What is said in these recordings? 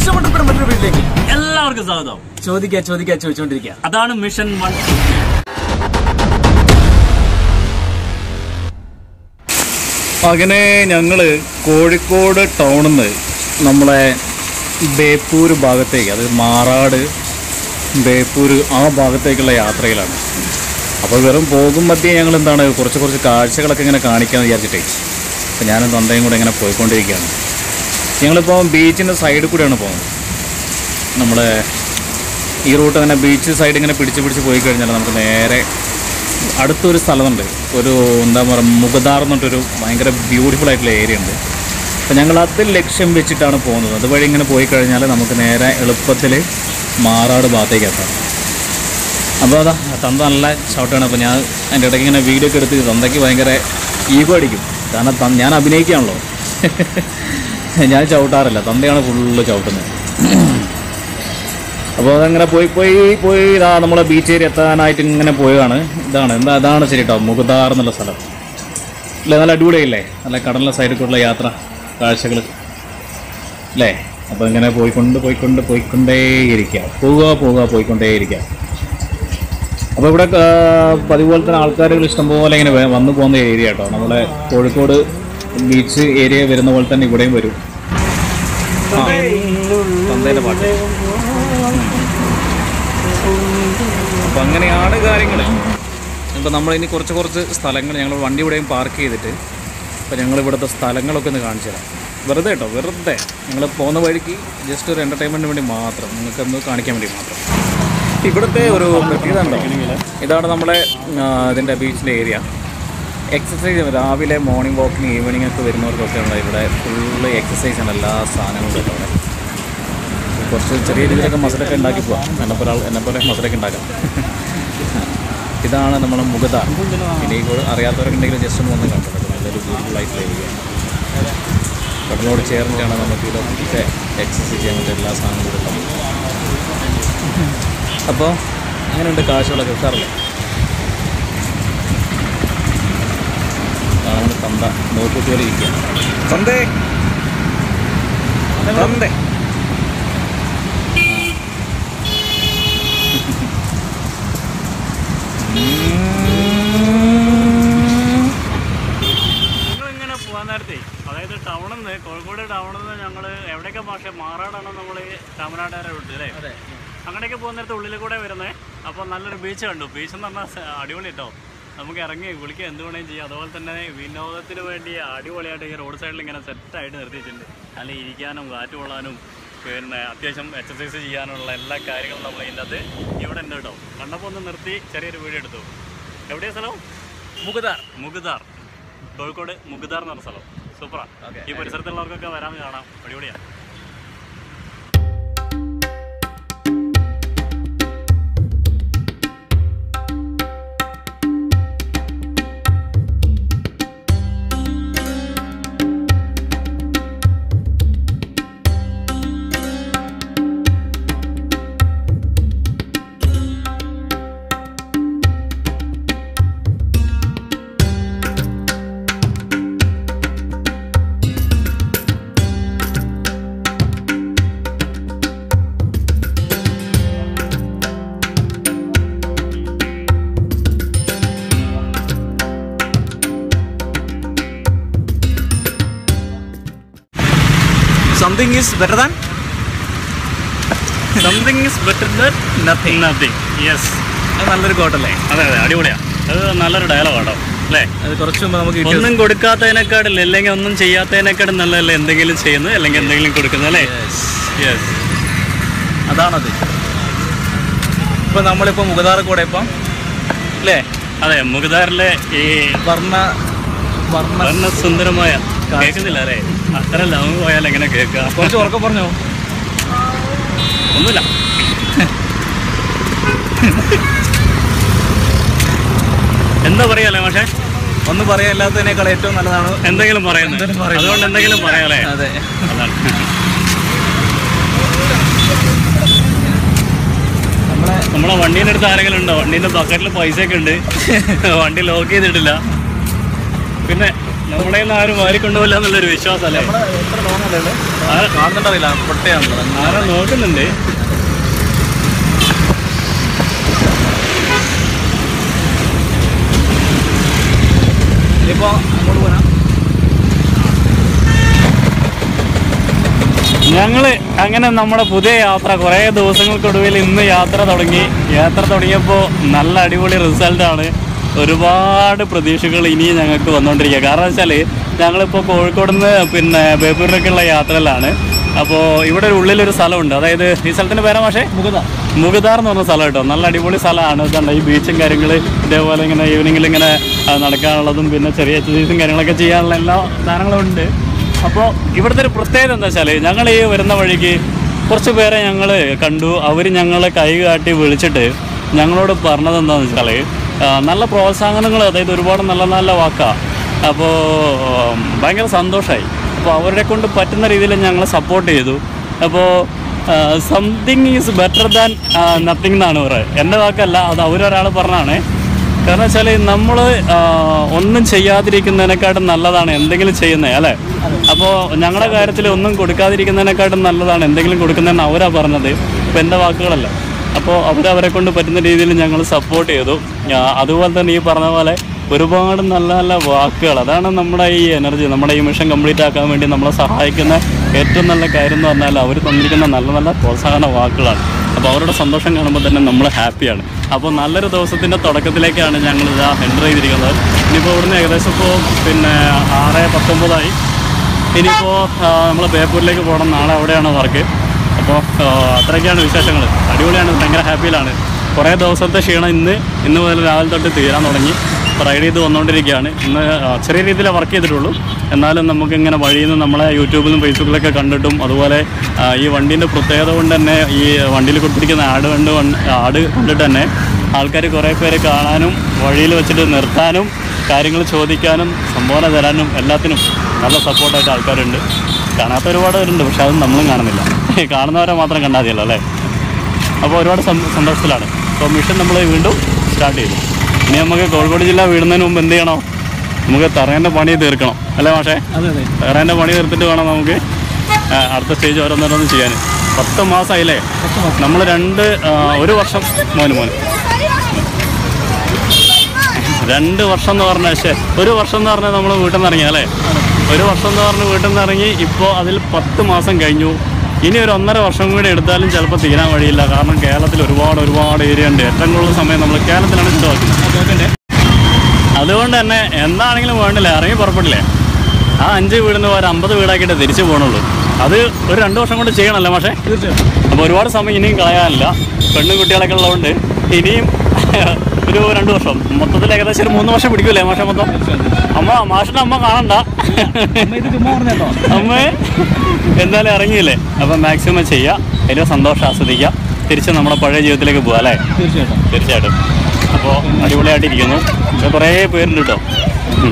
ഇഷ്ടപ്പെട്ട മറ്റൊരു വീട്ടിലേക്ക് എല്ലാവർക്കും സ്വാഗതം ചോദിക്കാ ചോദിക്കാ ചോദിച്ചോണ്ടിരിക്കുക അതാണ് മിഷൻ വൺ അങ്ങനെ ഞങ്ങള് കോഴിക്കോട് ടൗണിൽ നിന്ന് നമ്മളെ ബേപ്പൂർ ഭാഗത്തേക്ക് അത് മാറാട് ബേപ്പൂർ ആ ഭാഗത്തേക്കുള്ള യാത്രയിലാണ് അപ്പോൾ വെറും പോകും മധ്യേ ഞങ്ങൾ എന്താണ് കുറച്ച് കുറച്ച് കാഴ്ചകളൊക്കെ ഇങ്ങനെ കാണിക്കാമെന്ന് വിചാരിച്ചിട്ടേ അപ്പോൾ ഞാനും തന്തയും കൂടെ ഇങ്ങനെ പോയിക്കൊണ്ടിരിക്കുകയാണ് ഞങ്ങളിപ്പോൾ ബീച്ചിൻ്റെ സൈഡിൽ കൂടെയാണ് പോകുന്നത് നമ്മളെ ഈ റൂട്ട് അങ്ങനെ ബീച്ച് സൈഡ് ഇങ്ങനെ പിടിച്ച് പിടിച്ച് പോയി കഴിഞ്ഞാൽ നമുക്ക് നേരെ അടുത്തൊരു സ്ഥലമുണ്ട് ഒരു എന്താ പറയുക മുഖദാർ എന്നിട്ടൊരു ഭയങ്കര ബ്യൂട്ടിഫുൾ ആയിട്ടുള്ള ഏരിയ ഉണ്ട് അപ്പോൾ ഞങ്ങൾ അത് ലക്ഷ്യം വെച്ചിട്ടാണ് പോകുന്നത് അതുവഴി ഇങ്ങനെ പോയി കഴിഞ്ഞാൽ നമുക്ക് നേരെ എളുപ്പത്തിൽ മാറാട് ഭാഗത്തേക്ക് എത്താം അപ്പോൾ അതാ തന്ത നല്ല ഷൗട്ടാണ് അപ്പോൾ ഞാൻ അതിൻ്റെ ഇടയ്ക്ക് ഇങ്ങനെ വീഡിയോ ഒക്കെ എടുത്ത് തന്തയ്ക്ക് ഭയങ്കര ഈഗോ അടിക്കും കാരണം തൻ- ഞാൻ അഭിനയിക്കുകയാണല്ലോ ഞാൻ ചവിട്ടാറില്ല തന്തയാണ് ഫുള്ള് ചവിട്ടുന്നത് അപ്പോൾ അതങ്ങനെ പോയി പോയി പോയി ഇതാ നമ്മളെ ബീച്ച് ഏരിയ എത്താനായിട്ട് ഇങ്ങനെ പോയതാണ് ഇതാണ് എന്താ അതാണ് ശരി കേട്ടോ മുഖദാർ എന്നുള്ള സ്ഥലം അല്ലേ നല്ല അടിപൊളിയല്ലേ നല്ല കടലിലെ സൈഡിൽ കൂടെയുള്ള യാത്ര കാഴ്ചകൾ അല്ലേ അപ്പോൾ ഇങ്ങനെ പോയിക്കൊണ്ട് പോയിക്കൊണ്ട് പോയിക്കൊണ്ടേയിരിക്കുക പോവുക പോവുക പോയിക്കൊണ്ടേയിരിക്കുക അപ്പോൾ ഇവിടെ ആ, പതിപോലെ തന്നെ ആൾക്കാരുകൾ ഇഷ്ടംപോലെ ഇങ്ങനെ വേ- വന്നു പോകുന്ന ഏരിയ കേട്ടോ നമ്മളെ കോഴിക്കോട് ബീച്ച് ഏരിയ വരുന്ന പോലെ തന്നെ ഇവിടെയും വരും ആ തന്തേൻ്റെ പാട്ട് അപ്പം അങ്ങനെയാണ് കാര്യങ്ങൾ ഇപ്പം നമ്മളിനി കുറച്ച് കുറച്ച് സ്ഥലങ്ങൾ ഞങ്ങൾ വണ്ടി ഇവിടെയും പാർക്ക് ചെയ്തിട്ട് അപ്പോൾ ഞങ്ങൾ ഇവിടുത്തെ സ്ഥലങ്ങളൊക്കെ ഒന്ന് കാണിച്ചു തരാം വെറുതെ കേട്ടോ വെറുതെ ഞങ്ങൾ പോകുന്ന വഴിക്ക് ജസ്റ്റ് ഒരു എൻ്റർടൈൻമെൻറ്റിന് വേണ്ടി മാത്രം നിങ്ങൾക്ക് ഒന്ന് കാണിക്കാൻ വേണ്ടി മാത്രം ഇവിടുത്തെ ഒരു പ്രത്യേകത ഉണ്ടോ ഇതാണ് നമ്മളെ ആ, ഇതിൻ്റെ ബീച്ചിലെ ഏരിയ എക്സസൈസ് രാവിലെ മോർണിംഗ് വാക്കിന് ഈവനിങ് ഒക്കെ വരുന്നവർക്കൊക്കെ ഉണ്ട് ഇവിടെ ഫുള്ള് എക്സസൈസ് ആണ് എല്ലാ സാധനങ്ങളും ഉണ്ട് ഇവിടെ കുറച്ച് ചെറിയ രീതിയിലൊക്കെ മസിലൊക്കെ ഉണ്ടാക്കി പോവാം എന്നെ പോലെ എന്നെ പോലെ മസിലൊക്കെ ഉണ്ടാക്കാം ഇതാണ് നമ്മുടെ മുഖത ഇനി കൂടെ അറിയാത്തവരൊക്കെ ജസ്റ്റ് ഒന്ന് വന്ന് കണ്ടത് നല്ലൊരു ബ്യൂട്ടിഫുൾ ആയിട്ടുള്ള ഏരിയ കടലോട് ചേർന്നിട്ടാണ് നമുക്ക് ഇതൊക്കെ എക്സസൈസ് ചെയ്യാൻ പറ്റിയ എല്ലാ സാധനങ്ങളും ഉണ്ടാവും അപ്പോൾ അങ്ങനെയുണ്ട് കാഴ്ചകളൊക്കെ ഉഷാറില്ലേ അതാണ് തന്ത നോക്കൂട്ടി പോലെ ഇരിക്കുക തന്തേ തന്തേ ഞങ്ങൾ ഇങ്ങനെ പോകാൻ നേരത്തെ അതായത് ടൗണിൽ നിന്ന് കോഴിക്കോട് ടൗണിൽ നിന്ന് ഞങ്ങൾ എവിടെയൊക്കെ ഭാഷ മാറാടാണ് നമ്മൾ രാമനാട്ടുകാരെ വിട്ടത് അല്ലേ അങ്ങനെയൊക്കെ പോകുന്ന നേരത്തെ ഉള്ളിൽ കൂടെ വരുന്നത് അപ്പോൾ നല്ലൊരു ബീച്ച് കണ്ടു ബീച്ച് എന്ന് പറഞ്ഞാൽ സ- അടിപൊളി കേട്ടോ നമുക്ക് ഇറങ്ങി കുളിക്കുക എന്ത് വേണമെങ്കിലും ചെയ്യാം അതുപോലെ തന്നെ വിനോദത്തിന് വേണ്ടി അടിപൊളിയായിട്ട് ഈ റോഡ് സൈഡിൽ ഇങ്ങനെ സെറ്റായിട്ട് നിർത്തിയിട്ടുണ്ട് നല്ല ഇരിക്കാനും കാറ്റ് കൊള്ളാനും പിന്നെ അത്യാവശ്യം എക്സസൈസ് ചെയ്യാനുള്ള എല്ലാ കാര്യങ്ങളും നമ്മൾ ഇതിൻ്റെ അകത്ത് ഇവിടെ ഉണ്ട് കേട്ടോ കണ്ടപ്പോൾ ഒന്ന് നിർത്തി ചെറിയൊരു വീഡിയോ എടുത്തു എവിടെയാ സ്ഥലം മുകുദാർ മുകുദാർ കോഴിക്കോട് മുകുദാർ എന്ന് പറഞ്ഞ സ്ഥലം സൂപ്പറാ ഈ പരിസരത്തുള്ളവർക്കൊക്കെ വരാൻ കാണാം അടിപൊളിയാണ് something is better than something is better than nothing nothing yes അത് നല്ലൊരു കോട്ടല്ലേ അതെ അതെ അടിപൊളിയാണ് അത് നല്ലൊരു ഡയലോഗ് കേട്ടോ അല്ലേ അത് കുറച്ച് മുമ്പ് നമുക്ക് കിട്ടിയ ഒന്നും കൊടുക്കാത്തതിനെക്കാട്ടിൽ അല്ലെങ്കിൽ ഒന്നും ചെയ്യാത്തതിനെക്കാട്ടും നല്ലതല്ലേ എന്തെങ്കിലും ചെയ്യുന്നത് അല്ലെങ്കിൽ എന്തെങ്കിലും കൊടുക്കുന്നത് അല്ലേ യെസ് അതാണത് ഇപ്പൊ നമ്മളിപ്പോ മുഖദാർ കൂടെ ഇപ്പം അല്ലേ അതെ മുഖദാറിലെ ഈ വർണ്ണ വർണ്ണ വർണ്ണ സുന്ദരമായ കേൾക്കുന്നില്ല അല്ലേ അത്ര ലോങ് പോയാൽ എങ്ങനെ കേൾക്കുക കുറച്ച് ഉറക്കം പറഞ്ഞോ ഒന്നുമില്ല എന്താ പറയാല്ലേ പക്ഷേ ഒന്നും പറയാല്ലാത്തതിനേക്കാൾ ഏറ്റവും നല്ലതാണ് എന്തെങ്കിലും പറയുന്നത് എന്തെങ്കിലും പറയുന്നത്. അതുകൊണ്ട് എന്തെങ്കിലും പറയാല്ലേ അതെ അതാണ് നമ്മളെ നമ്മളെ വണ്ടീൻ്റെ അടുത്ത് ആരെങ്കിലും ഉണ്ടോ വണ്ടീൻ്റെ ബക്കറ്റിൽ പൈസ ഒക്കെ ഉണ്ട് വണ്ടി ലോക്ക് ചെയ്തിട്ടില്ല പിന്നെ നമ്മുടെ നിന്ന് ആരും വാരിക്കൊണ്ടുപോകില്ല എന്നുള്ളൊരു വിശ്വാസം അല്ലേ നമ്മുടെ എത്ര ലോങ്ങല്ലേ കാണുന്നുണ്ടറിയില്ല പൊട്ടയാണല്ലോ ആരോ നോക്കുന്നുണ്ട് ഇനിയിപ്പോ അങ്ങോട്ട് പോരാ ഞങ്ങള് അങ്ങനെ നമ്മുടെ പുതിയ യാത്ര കുറേ ദിവസങ്ങൾക്കൊടുവിൽ ഇന്ന് യാത്ര തുടങ്ങി യാത്ര തുടങ്ങിയപ്പോൾ നല്ല അടിപൊളി റിസൾട്ടാണ് ഒരുപാട് പ്രതീക്ഷകൾ ഇനിയും ഞങ്ങൾക്ക് വന്നുകൊണ്ടിരിക്കുക കാരണം വെച്ചാൽ ഞങ്ങളിപ്പോൾ കോഴിക്കോട് നിന്ന് പിന്നെ ബേപ്പൂരിലേക്കുള്ള യാത്രയിലാണ് അപ്പോൾ ഇവിടെ ഒരു ഉള്ളിലൊരു സ്ഥലമുണ്ട് അതായത് ഈ സ്ഥലത്തിൻ്റെ പേരാ പക്ഷേ മുഖത മുഖദാർ എന്ന് പറഞ്ഞ സ്ഥലം കേട്ടോ നല്ല അടിപൊളി സ്ഥലമാണ് ഇതുണ്ട് ഈ ബീച്ചും കാര്യങ്ങൾ ഇതേപോലെ ഇങ്ങനെ ഈവനിങ്ങിൽ ഇങ്ങനെ ആ, നടക്കാനുള്ളതും പിന്നെ ചെറിയ എക്സസൈസും കാര്യങ്ങളൊക്കെ ചെയ്യാനുള്ള എല്ലാ സാധനങ്ങളും ഉണ്ട് അപ്പോൾ ഇവിടുത്തെ ഒരു പ്രത്യേകത എന്താ വെച്ചാൽ ഞങ്ങൾ ഈ വരുന്ന വഴിക്ക് കുറച്ച് പേരെ ഞങ്ങൾ കണ്ടു അവർ ഞങ്ങളെ കൈ കാട്ടി വിളിച്ചിട്ട് ഞങ്ങളോട് പറഞ്ഞത് എന്താണെന്ന് വെച്ചാൽ നല്ല പ്രോത്സാഹനങ്ങൾ അതായത് ഒരുപാട് നല്ല നല്ല വാക്കാണ് അപ്പോൾ ഭയങ്കര സന്തോഷമായി അപ്പോൾ അവരെ കൊണ്ട് പറ്റുന്ന രീതിയിൽ ഞങ്ങൾ സപ്പോർട്ട് ചെയ്തു അപ്പോൾ something is better than nothing എന്നാണ് പറയുന്നത് എൻ്റെ വാക്കല്ല അത് അവരൊരാൾ പറഞ്ഞാണ് കാരണം വെച്ചാൽ നമ്മൾ ഒന്നും ചെയ്യാതിരിക്കുന്നതിനെക്കാട്ടും നല്ലതാണ് എന്തെങ്കിലും ചെയ്യുന്നത് അല്ലേ അപ്പോൾ ഞങ്ങളുടെ കാര്യത്തിൽ ഒന്നും കൊടുക്കാതിരിക്കുന്നതിനെക്കാട്ടും നല്ലതാണ് എന്തെങ്കിലും കൊടുക്കുന്നതെന്ന് അവരാ പറഞ്ഞത് ഇപ്പം എൻ്റെ വാക്കുകളല്ല അപ്പോൾ അവരവരെ കൊണ്ട് പറ്റുന്ന രീതിയിൽ ഞങ്ങൾ സപ്പോർട്ട് ചെയ്തു ആ, അതുപോലെ തന്നെ ഈ പറഞ്ഞ പോലെ ഒരുപാട് നല്ല നല്ല വാക്കുകൾ അതാണ് നമ്മുടെ ഈ എനർജി നമ്മുടെ ഈ മിഷൻ കംപ്ലീറ്റ് ആക്കാൻ വേണ്ടി നമ്മളെ സഹായിക്കുന്ന ഏറ്റവും നല്ല കാര്യം എന്ന് പറഞ്ഞാൽ അവർ തന്നിരിക്കുന്ന നല്ല നല്ല പ്രോത്സാഹന വാക്കുകളാണ് അപ്പോൾ അവരുടെ സന്തോഷം കാണുമ്പോൾ തന്നെ നമ്മൾ ഹാപ്പിയാണ് അപ്പോൾ നല്ലൊരു ദിവസത്തിൻ്റെ തുടക്കത്തിലേക്കാണ് ഞങ്ങൾ ഇതാ എൻ്റർ ചെയ്തിരിക്കുന്നത് ഇനിയിപ്പോൾ ഇവിടുന്ന് ഏകദേശം ഇപ്പോൾ പിന്നെ ആറ് പത്തൊമ്പതായി ഇനിയിപ്പോൾ നമ്മൾ ബേപ്പൂരിലേക്ക് പോകണം നാളെ അവിടെയാണ് വർക്ക് അപ്പോൾ അത്രയൊക്കെയാണ് വിശേഷങ്ങൾ അടിപൊളിയാണ് ഭയങ്കര ഹാപ്പിയിലാണ് കുറേ ദിവസത്തെ ക്ഷീണം ഇന്ന് ഇന്ന് മുതൽ രാവിലെ തൊട്ട് തീരാൻ തുടങ്ങി റൈഡ് ചെയ്ത് വന്നുകൊണ്ടിരിക്കുകയാണ് ഇന്ന് ആ, ചെറിയ രീതിയിൽ വർക്ക് ചെയ്തിട്ടുള്ളൂ എന്നാലും നമുക്കിങ്ങനെ വഴിയിൽ നിന്ന് നമ്മളെ യൂട്യൂബിലും ഫേസ്ബുക്കിലൊക്കെ കണ്ടിട്ടും അതുപോലെ ആ, ഈ വണ്ടീൻ്റെ പ്രത്യേകത കൊണ്ട് തന്നെ ഈ വണ്ടിയിൽ കൊടുത്തിരിക്കുന്ന ആഡ് കണ്ട് വൺ- ആഡ് കണ്ടിട്ട് തന്നെ ആൾക്കാർ കുറേ പേര് കാണാനും വഴിയിൽ വെച്ചിട്ട് നിർത്താനും കാര്യങ്ങൾ ചോദിക്കാനും സംഭാവന തരാനും എല്ലാത്തിനും നല്ല സപ്പോർട്ടായിട്ട് ആൾക്കാരുണ്ട് കാണാത്ത ഒരുപാട് പേരുണ്ട് പക്ഷെ അതൊന്നും നമ്മളും കാണുന്നില്ല കാണുന്നവരെ മാത്രം കണ്ടാൽ മതിയല്ലോ അല്ലേ അപ്പോൾ ഒരുപാട് സം- സന്തോഷത്തിലാണ് അപ്പോൾ മിഷൻ നമ്മൾ വീണ്ടും സ്റ്റാർട്ട് ചെയ്തു ഇനി നമുക്ക് കോഴിക്കോട് ജില്ല വീടുന്നതിന് മുമ്പ് എന്ത് ചെയ്യണം നമുക്ക് തറേൻ്റെ പണി തീർക്കണം അല്ലേ മാഷേ അതെ അതെ തറേൻ്റെ പണി തീർത്തിട്ട് വേണം നമുക്ക് ആ, അടുത്ത സ്റ്റേജ് ഓരോന്നോരോന്ന് ചെയ്യാൻ പത്ത് മാസമായില്ലേ നമ്മൾ രണ്ട് ആ, ഒരു വർഷം മോന് മോന് രണ്ട് വർഷം എന്ന് പറഞ്ഞാൽ ശേ ഒരു വർഷം എന്ന് പറഞ്ഞാൽ നമ്മൾ വീട്ടിൽ നിന്ന് ഇറങ്ങി അല്ലേ ഒരു വർഷം എന്ന് പറഞ്ഞ് വീട്ടിൽ നിന്ന് ഇറങ്ങി ഇപ്പോൾ അതിൽ പത്ത് മാസം കഴിഞ്ഞു ഇനി ഒരു ഒന്നര വർഷം കൂടി എടുത്താലും ചിലപ്പോൾ തീരാൻ വഴിയില്ല കാരണം കേരളത്തിൽ ഒരുപാട് ഒരുപാട് ഏരിയ ഉണ്ട് ഏറ്റവും കൂടുതൽ സമയം നമ്മൾ കേരളത്തിലാണ് ചിലവാക്കുന്നത് അതുകൊണ്ട് തന്നെ എന്താണെങ്കിലും വേണ്ടില്ല ഇറങ്ങി പുറപ്പെടില്ലേ ആ അഞ്ച് വീടിന് ഒരു അമ്പത് വീടാക്കിയിട്ട് തിരിച്ചു പോകണുള്ളൂ അത് ഒരു രണ്ട് വർഷം കൊണ്ട് ചെയ്യണമല്ലോ പക്ഷേ തീർച്ചയായും അപ്പോൾ ഒരുപാട് സമയം ഇനിയും കളയാനില്ല പെണ്ണും കുട്ടികളൊക്കെ ഉള്ളതുകൊണ്ട് ഇനിയും ഒരു രണ്ട് വർഷം മൊത്തത്തിൽ ഏകദേശം ഒരു മൂന്ന് വർഷം പിടിക്കൂലേ മാഷ മൊത്തം അമ്മ മാഷിന്റെ അമ്മ കാണണ്ട അമ്മ ഇത് ചുമ്മാ പറഞ്ഞോ അമ്മ എന്തായാലും ഇറങ്ങിയില്ലേ അപ്പം മാക്സിമം ചെയ്യുക ഏറ്റവും സന്തോഷം ആസ്വദിക്കുക തിരിച്ച് നമ്മുടെ പഴയ ജീവിതത്തിലേക്ക് പോകാം അല്ലേ തീർച്ചയായിട്ടും തീർച്ചയായിട്ടും അപ്പോൾ അടിപൊളിയായിട്ടിരിക്കുന്നു ഇവിടെ കുറേ പേരുണ്ട് കേട്ടോ ഉം.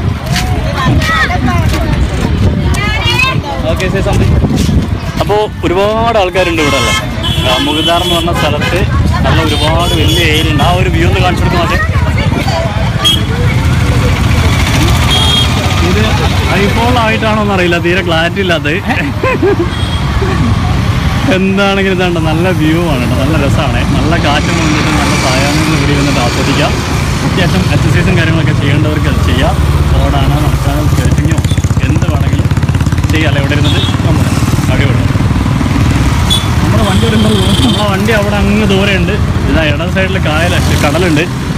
ഓക്കെ സേ സംതിങ് അപ്പോൾ ഒരുപാട് ആൾക്കാരുണ്ട് ഇവിടെ അല്ലേ ആ, മുകുന്ദാർ എന്ന് പറഞ്ഞ സ്ഥലത്ത് നല്ല ഒരുപാട് വലിയ ഏരിയ ഉണ്ട് ആ ഒരു വ്യൂ ഒന്ന് കാണിച്ചു കൊടുക്കും അതെ ഇത് ഐഫോണിലായിട്ടാണോ എന്നറിയില്ല തീരെ ക്ലാരിറ്റി ഇല്ലാത്തത് എന്താണെങ്കിലും ഇതാണ്ട് നല്ല വ്യൂ ആണ് കേട്ടോ നല്ല രസമാണ് നല്ല കാറ്റ് മുന്നിട്ട് നല്ല സായാഹ്നം ഇവിടെ ഇരുന്നിട്ട് ആസ്വദിക്കാം അത്യാവശ്യം എക്സസൈസും കാര്യങ്ങളൊക്കെ ചെയ്യേണ്ടവർക്ക് അത് ചെയ്യാം ഓടാനോ നടക്കാനോ സ്ട്രെച്ചിങ്ങോ എന്ത് വേണമെങ്കിലും ചെയ്യാമല്ലോ ഇവിടെ ഇരുന്നിട്ട് അടിപൊളി നമ്മുടെ വണ്ടി ഒരു നമ്മളെ വണ്ടി അവിടെ അങ്ങ് ദൂരെ ഉണ്ട് ഇതാ ഇട സൈഡിൽ കായല കടലുണ്ട്